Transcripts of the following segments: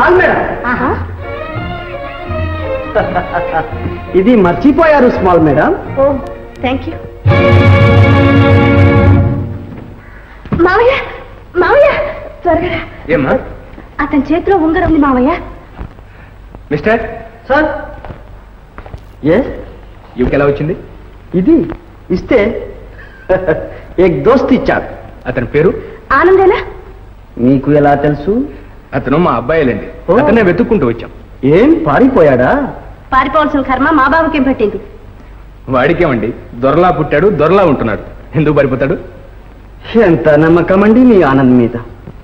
Small madam ఆహా ఇది మర్చిపోయారు స్మాల్ మేడం ఓ థ్యాంక్ యూ మావయ్య మావయ్య త్వరగా రా. ఏమ్మా అతని చేతిలో ఉంగరం ఉంది మావయ్య మిస్టర్ సార్ ఎస్ ఇవికి ఎలా వచ్చింది ఇది ఇస్తే ఏక్ దోస్త్ ఇచ్చాడు అతని పేరు ఆనందేనా మీకు ఎలా తెలుసు అతను మా అబ్బాయిలండి ఓ. అతనే వెతుక్కుంటూ వచ్చాం ఏం పారిపోయాడా పారిపోవాల్సిన కర్మ మా బాబుకేం పట్టింది వాడికేమండి దొరలా పుట్టాడు దొరలా ఉంటున్నాడు ఎందుకు పారిపోతాడు ఎంత నమ్మకం అండి మీ ఆనంద్ మీద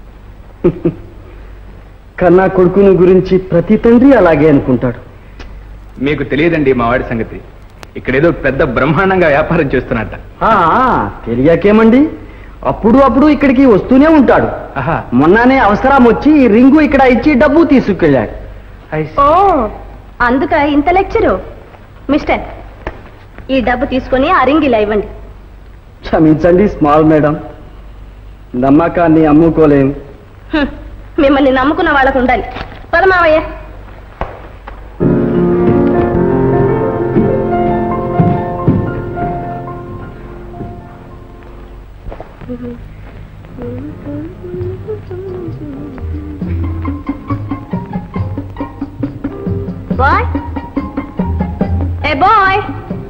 కన్నా కొడుకును గురించి ప్రతి తండ్రి అలాగే అనుకుంటాడు మీకు తెలియదండి మా వాడి సంగతి ఇక్కడేదో పెద్ద బ్రహ్మాండంగా వ్యాపారం చేస్తున్నట్ట ఆ, తెలియకేమండి అప్పుడు అప్పుడు ఇక్కడికి వస్తూనే ఉంటాడు ఆహా మొన్ననే అవసరం వచ్చి ఈ రింగు ఇక్కడ ఇచ్చి డబ్బు తీసుకెళ్ళాడు I see. ఓ అందుక ఇంత లెక్చరు మిస్టర్ ఈ డబ్బు తీసుకొని ఆ రింగ్ ఇలా ఇవ్వండి క్షమించండి స్మాల్ మేడం నమ్మకాన్ని అమ్ముకోలేం హ్మ్. మిమ్మల్ని నమ్ముకున్న వాళ్ళకు ఉండాలి పద మావయ్య బాయ్ ఏ బాయ్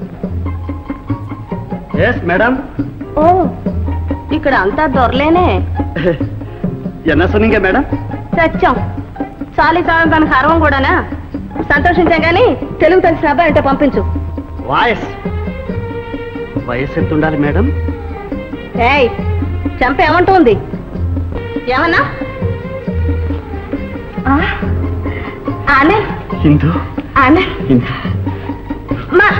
ఎస్ మేడం ఓ ఇక్కడ అంతా దొరలేనే ఎన్న సొన్నింగే మేడం సత్యం చాలీ చాలని దానికి హర్వం కూడానా సంతోషించాం కానీ తెలుగు తెలిసిన అబ్బాయి అంటే పంపించు వాయస్ వయసు ఎంత ఉండాలి మేడం ఏయ్ చంప ఏమంటుంది ఏమన్నా ఆ, ఆనే హిందూ ఆనే హిందూ మా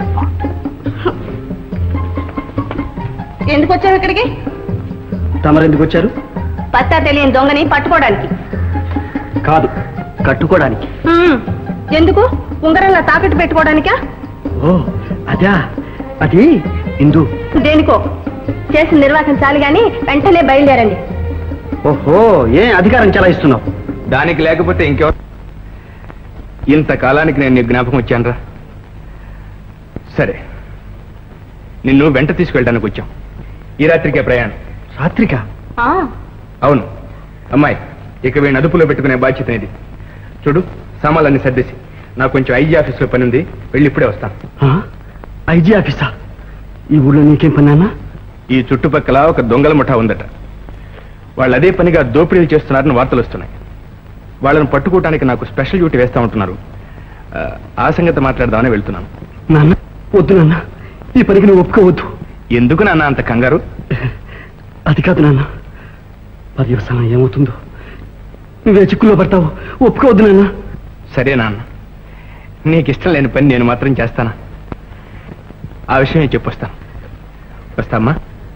ఎందుకు వచ్చావు ఇక్కడికి తమరు ఎందుకు వచ్చారు పత్తా తెలియని దొంగని పట్టుకోవడానికి కాదు కట్టుకోవడానికి హ్మ్. ఎందుకు ఉంగరంలా తాకట్టు పెట్టుకోవడానికా ఓ అదా అది హిందూ దేనికో చేసిన నిర్వాహకం చాలు గాని వెంటనే బయలుదేరండి ఓహో ఏ అధికారం చెలాయిస్తున్నావు దానికి లేకపోతే ఇంకెవరు ఇంతకాలానికి నేను నీ జ్ఞాపకం వచ్చానురా సరే నిన్ను వెంట తీసుకెళ్ళడానికి వచ్చాం ఈ రాత్రికే ప్రయాణం రాత్రిక ఆ, అవును అమ్మాయి ఇక వీడిని అదుపులో పెట్టుకునే బాధ్యత ఇది చూడు సామాన్లన్నీ సర్దేసి నాకు కొంచెం ఐజీ ఆఫీస్లో పని ఉంది వెళ్ళి ఇప్పుడే వస్తాను ఐజీ ఆఫీసా ఈ ఊళ్ళో నీకేం పని నాన్న ఈ చుట్టుపక్కల ఒక దొంగల ముఠా ఉందట వాళ్ళు అదే పనిగా దోపిడీలు చేస్తున్నారని వార్తలు వస్తున్నాయి వాళ్ళని పట్టుకోవడానికి నాకు స్పెషల్ డ్యూటీ వేస్తా ఉంటున్నారు ఆ, ఆ సంగతి మాట్లాడదామని వెళ్తున్నాను నాన్న వద్దు నాన్న ఈ పనికి నువ్వు ఒప్పుకోవద్దు ఎందుకు నాన్న అంత కంగారు అది కాదు నాన్న పర్యవసానం ఏమవుతుందో నువ్వే చిక్కుల్లో పడతావు ఒప్పుకోవద్దు నాన్న సరే నాన్న నీకు ఇష్టం లేని పని నేను మాత్రం చేస్తానా ఆ విషయం నేను చెప్పొస్తాను వస్తామ్మా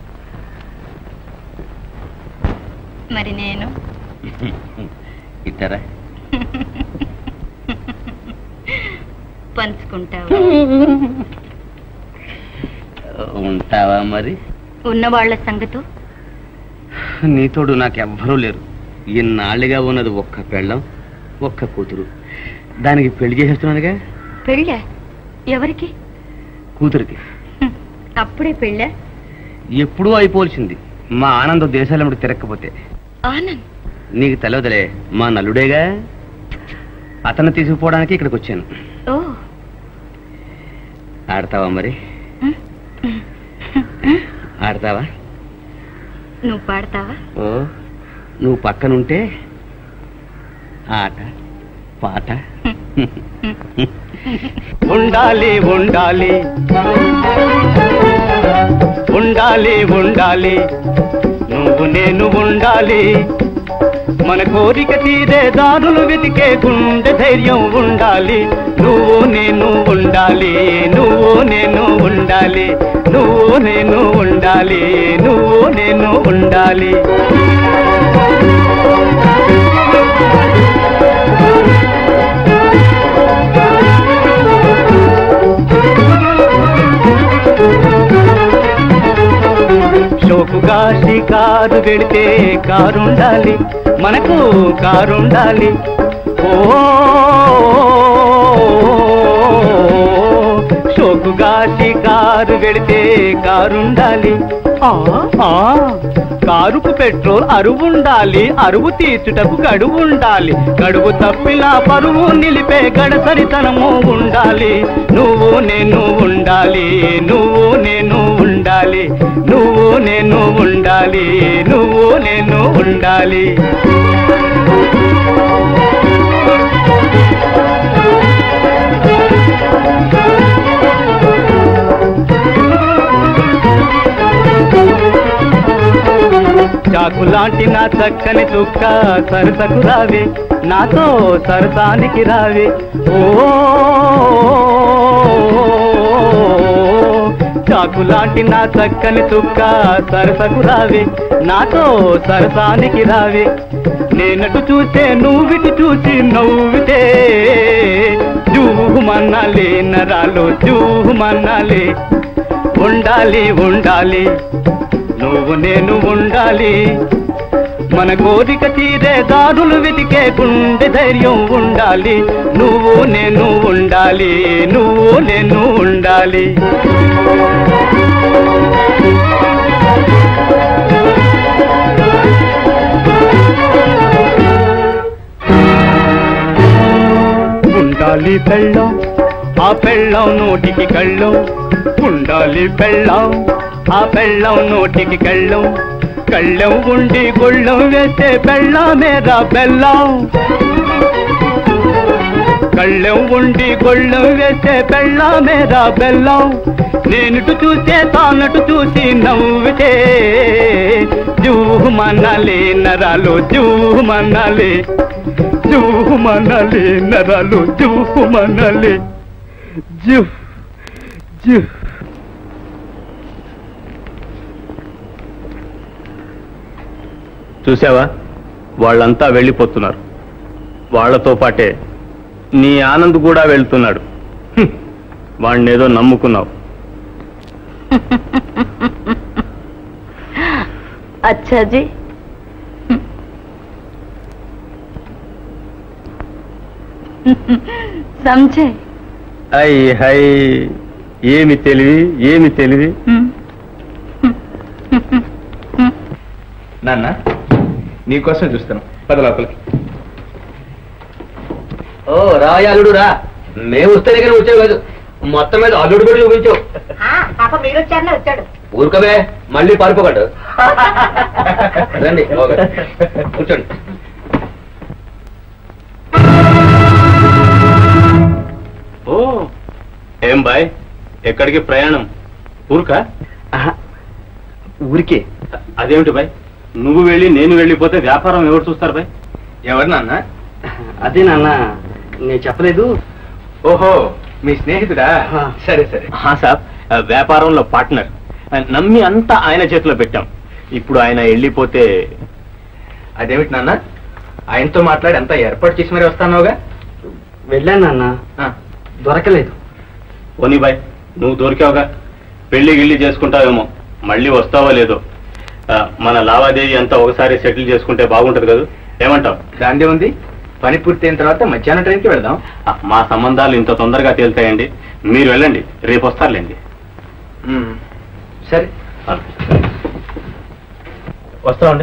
మరి నేను ఇద్దరా పంచుకుంటావు ఉంటావా మరి ఉన్న వాళ్ళ సంగతు నీతోడు నాకెవ్వరూ లేరు ఇన్నాళ్ళుగా ఉన్నది ఒక్క పెళ్ళం ఒక్క కూతురు దానికి పెళ్లి చేసేస్తున్నానుగా పెళ్ళా ఎవరికి కూతురికి హ్మ్. అప్పుడే పెళ్ళా ఎప్పుడూ అయిపోవలసింది మా ఆనందం దేశాలమ్మడి తిరగకపోతే ఆనంద్ నీకు తెలియదులే మా నల్లుడేగా అతను తీసుకుపోవడానికి ఇక్కడికి వచ్చాను ఓ ఆడతావా మరి ఆడతావా నువ్వు పాడతావా ఓ నువ్వు పక్కనుంటే ఆట పాట ఉండాలి ఉండాలి ఉండాలి ఉండాలి నువ్వు నేను ఉండాలి మన కోరిక తీరే దారులు వెతికే గుండె ధైర్యం ఉండాలి నువ్వు నేను ఉండాలి నువ్వు నేను ఉండాలి నువ్వు నేను ఉండాలి నువ్వు నేను ఉండాలి షోకుగా షికారు వెడితే కారుండాలి మనకు కారుండాలి ఓ షోకుగా షికారు వెళితే కారుండాలి ఆ, ఆ, కారుకు పెట్రోల్ అరువు ఉండాలి అరువు తీర్చుటకు గడువు ఉండాలి గడువు తప్పిలా పరువు నిలిపే గడసరితనము ఉండాలి నువ్వు నేను ఉండాలి నువ్వు నేను ఉండాలి నువ్వు నేను ఉండాలి నువ్వు నేను ఉండాలి చాకు లాంటి నా చక్కని చుక్క సరసకు రావే నాతో సరసానికి రావే ఓ చాకు లాంటి నా చక్కని చుక్క సరసకు రావే నాతో సరసానికి రావే నేనటు చూస్తే నువ్విటు చూసి నవ్వితే జూహుమన్నాలే నరాలు జూహుమన్నాలే ఉండాలి ఉండాలి నువ్వు నేను ఉండాలి మన కోరిక తీరే దారులు వెతికే గుండె ధైర్యం ఉండాలి నువ్వు నేను ఉండాలి నువ్వు నేను ఉండాలి ఉండాలి పెళ్ళం ఆ పెళ్ళం నోటికి కళ్ళం ఉండాలి పెళ్ళం ఆ పెళ్ళం నోటికి కళ్ళం కళ్ళం ఉండి గుళ్ళం వేస్తే పెళ్ళమేరా బెల్లం కళ్ళెం ఉండి గొళ్ళెం వేస్తే పెళ్ళమేరా బెల్లం నేనుటు చూస్తే తానటు చూసి నవ్వితే జూహుమనాలి నరాలు జూహుమనాలి జూహుమనాలి నరాలు జూహుమనాలి జూ జూ చూసావా వాళ్ళంతా వెళ్ళిపోతున్నారు వాళ్ళతో పాటే నీ ఆనంద్ కూడా వెళ్తున్నాడు హ్మ్. వాణ్ణేదో నమ్ముకున్నావు अच्छा जी समझे ఐ హై ఏమి తెలివి ఏమి తెలివి నాన్న నీకోసం చూస్తాను పద లోపలికి ఓ రాయ అల్లుడు రా మేము వస్తే దగ్గర వచ్చావు కాదు మొత్తం మీద అల్లుడు కూడా చూపించావు పాప మీరు వచ్చారనే వచ్చాడు ఊరుకమే మళ్ళీ పారిపోకడు రండి లోపల. కూర్చోండి ఓ ఏం బాయ్ ఎక్కడికి ప్రయాణం ఊరుకా ఊరికే అదేమిటి బాయ్ నువ్వు వెళ్ళి నేను వెళ్ళిపోతే వ్యాపారం ఎవరు చూస్తారు బాయ్ ఎవరు నాన్న అదే నాన్న నేను చెప్పలేదు ఓహో మీ స్నేహితుడా ఆ. సరే సరే సాబ్ వ్యాపారంలో పార్ట్నర్ నమ్మి అంతా ఆయన చేతిలో పెట్టాం ఇప్పుడు ఆయన వెళ్ళిపోతే అదేమిటి నాన్న ఆయనతో మాట్లాడి అంతా ఏర్పాటు చేసి మరి వస్తానోగా వెళ్ళాను నాన్న దొరకలేదు పోనీ బాయ్ నువ్వు దొరికావుగా పెళ్లి గిళ్ళి చేసుకుంటావేమో మళ్ళీ వస్తావో లేదో ఆ, మన లావాదేవీ అంతా ఒకసారి సెటిల్ చేసుకుంటే బాగుంటది కదా ఏమంటావు దాందే ఉంది పని పూర్తయిన తర్వాత మధ్యాహ్నం ట్రైన్కి వెళ్దాం మా సంబంధాలు ఇంత తొందరగా తేలుతాయండి మీరు వెళ్ళండి రేపు వస్తారులేండి సరే వస్తామండి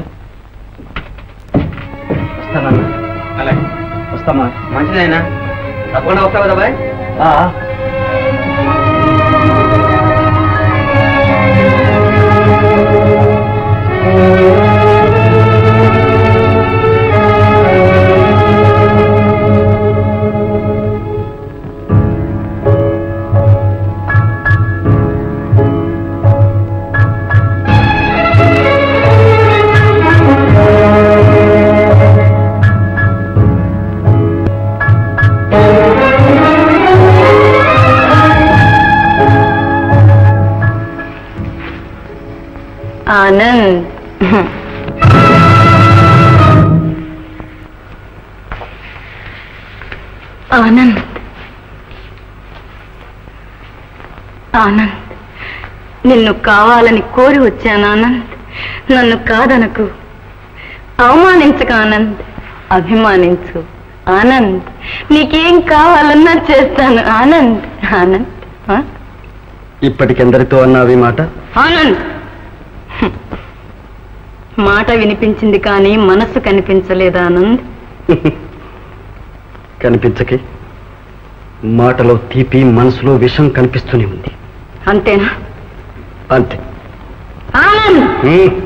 వస్తానన్నా అలాగే వస్తామా మంచిదైనా తప్పకుండా వస్తావు కదా బాయ్ आनंद ఆనంద్ ఆనంద్ నిన్ను కావాలని కోరి వచ్చాను ఆనంద్ నన్ను కాదనకు అవమానించక ఆనంద్ అభిమానించు ఆనంద్ నీకేం కావాలన్నా చేస్తాను ఆనంద్ ఆనంద్ ఆ? ఇప్పటికెందరితో అన్నావి మాట ఆనంద్ హ్మ్. మాట వినిపించింది కానీ మనస్సు కనిపించలేదు ఆనంద్ కనిపించకే మాటలో తీపి మనసులో విషం కనిపిస్తూనే ఉంది అంతేనా అంతే ఆనంద్ హ్మ్.